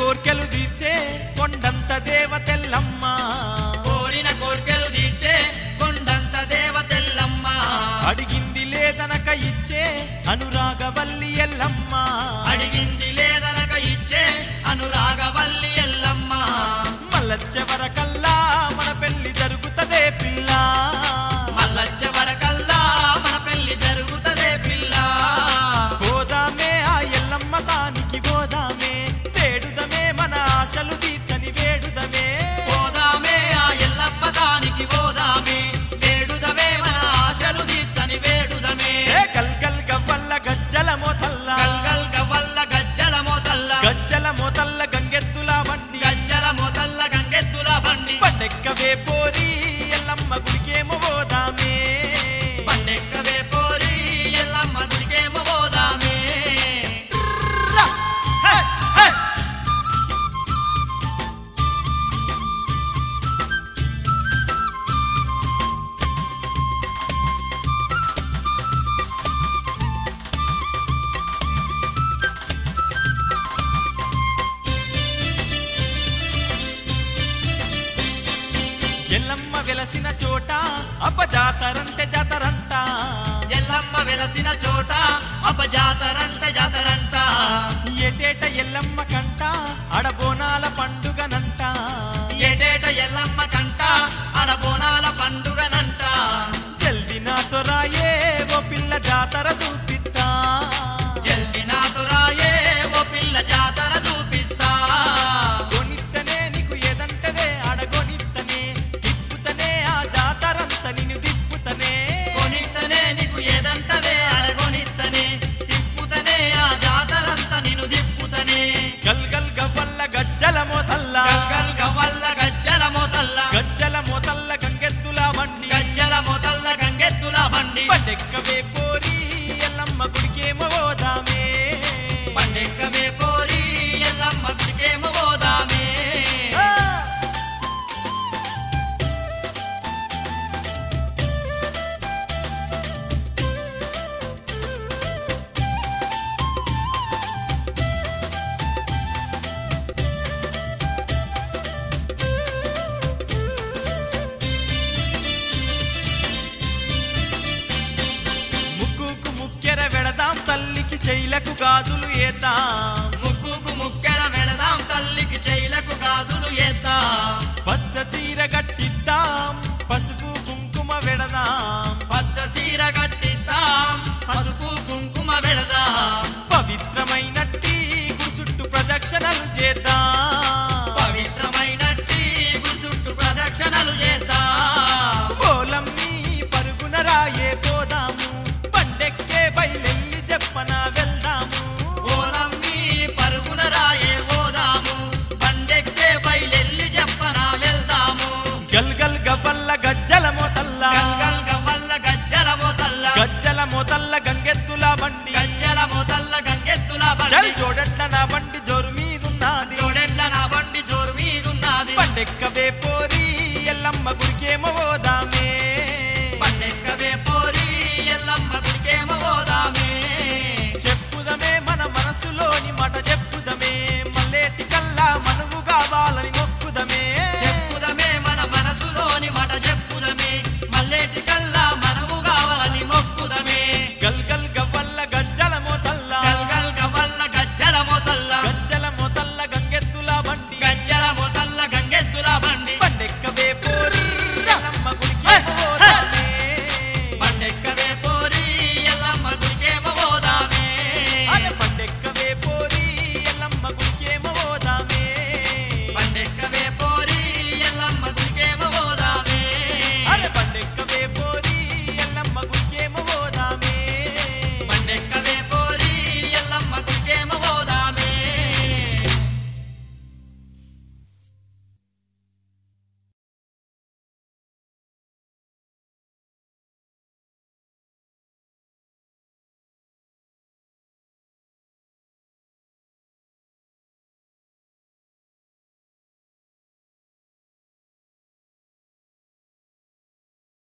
కోర్కెలు తీర్చే కొండంత దేవతెల్లమ్మ కోరిన కోర్కెలు తీర్చే కొండంత దేవతెల్లమ్మ అడిగింది లేదనక ఇచ్చే అనురాగవల్లి ఎల్లమ్మ అడిగింది లేదనక ఇచ్చే అనురాగవల్లి ఎల్లమ్మ మల్లచ్చే వరకల్లా మన పెళ్లి జరుగుతదే పిల్ల మల్లచ్చ వరకల్లా మన పెళ్లి జరుగుతదే పిల్ల పోదామే ఆ ఎల్లమ్మ తానికి పోదామే వేడుదమే మన ఆశలు తీర్చని వేడుదమే పోదామే ఆ ఎల్లమ్మ దానికి పోదామే వేడుదమే మన ఆశలు తీర్చని వేడుదమే ఏ గల్ గల్ గవ్వల్ల గజ్జల మోతల్ల గల్గల్ గవ్వల్ల గజ్జల మోతల్ల గజ్జల మోతల్ల గంగెత్తుల బండి గజ్జల మోతల్ల గంగెత్తుల బండి పండెక్కవే పోరి ఎల్లమ్మ గుడికేమో పోదామే పండెక్కవే పోరి ఎల్లమ్మ గుడికేమో పోదామే హే, హే. ఎల్లమ్మ వెలసిన చోట అపజాతరంటే జాతరంట ఎల్లమ్మ వెలసిన చోట అప జాతరంట జాతరంట ఏటేట ఎల్లమ్మ కంట అడబోనాల పండుగనంట ఏటేట ఎల్లమ్మ కంట అడబోనాల పండుగనంట జల్ది నాతో రాయే ఓ పిల్ల జాతర చూపిస్తా జల్ది నాతురాయే ఓ పిల్ల జాతర చూపిస్తా కొనిత్తనే నీకు ఏదంటదే అడగొనిత్తనే తిప్పుతనే ఆ జాతరంత నిన్ను తిప్పుతనే కొనిత్తనే నీకు ఏదంటదే అడగొనిత్తనే తిప్పుతనే ఆ జాతరంతా నిన్ను తిప్పుతనే గల్ గల్ గవ్వల్ల గజ్జల మోతల్ల గగ్గల్ గవ్వల్ల గజ్జల మోతల్ల గజ్జల మోతల్ల గంగెత్తుల బండి గజ్జల మోతల్ల గంగెత్తుల బండి పండెక్కవే పోరి ఎల్లమ్మ గుడికేమో పోదామే పండెక్కవే పోరి ఎల్లమ్మ గుడికేమో పోదామే ఆ! ముక్కుకు ముక్కెర వెడదాం తల్లికి చెయ్లకు గాజులు ఏద్దాం ముక్కుకు ముక్కెర వెళదాం తల్లికి చెయ్లకు గాజులు ఏద్దాం పచ్చ చీర గట్టిద్దాం పసుపు కుంకుమ వెడదాం పచ్చ చీర కట్టిద్దాం పసుపు కుంకుమ వెళదాం పవిత్రమైనట్టి గుడి చుట్టూ ప్రదక్షిణలు చేద్దాం